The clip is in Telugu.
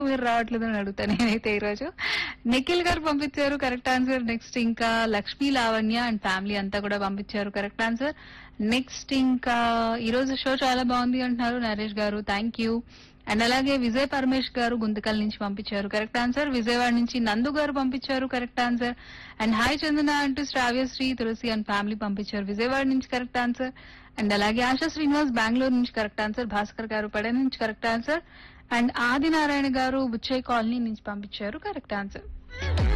మీరు రావట్లేదు అని అడుగుతా నేనైతే ఈరోజు నిఖిల్ గారు పంపించారు కరెక్ట్ ఆన్సర్ నెక్స్ట్ ఇంకా లక్ష్మీ లావణ్య అండ్ ఫ్యామిలీ అంతా కూడా పంపించారు కరెక్ట్ ఆన్సర్ నెక్స్ట్ ఇంకా ఈ రోజు షో చాలా బాగుంది అంటున్నారు నరేష్ గారు థ్యాంక్ యూ అండ్ అలాగే విజయ్ పరమేష్ గారు గుంతకల్ నుంచి పంపించారు కరెక్ట్ ఆన్సర్ విజయవాడ నుంచి నందు గారు పంపించారు correct answer and hi Chandana అంటూ శ్రావ్యశ్రీ తులసి అండ్ ఫ్యామిలీ పంపించారు విజయవాడ నుంచి కరెక్ట్ ఆన్సర్ అండ్ అలాగే ఆశా శ్రీనివాస్ బెంగళూరు నుంచి కరెక్ట్ ఆన్సర్ భాస్కర్ గారు పడే నుంచి కరెక్ట్ ఆన్సర్ అండ్ ఆదినారాయణ గారు బుచ్చయ్య కాలనీ నుంచి పంపించారు కరెక్ట్ ఆన్సర్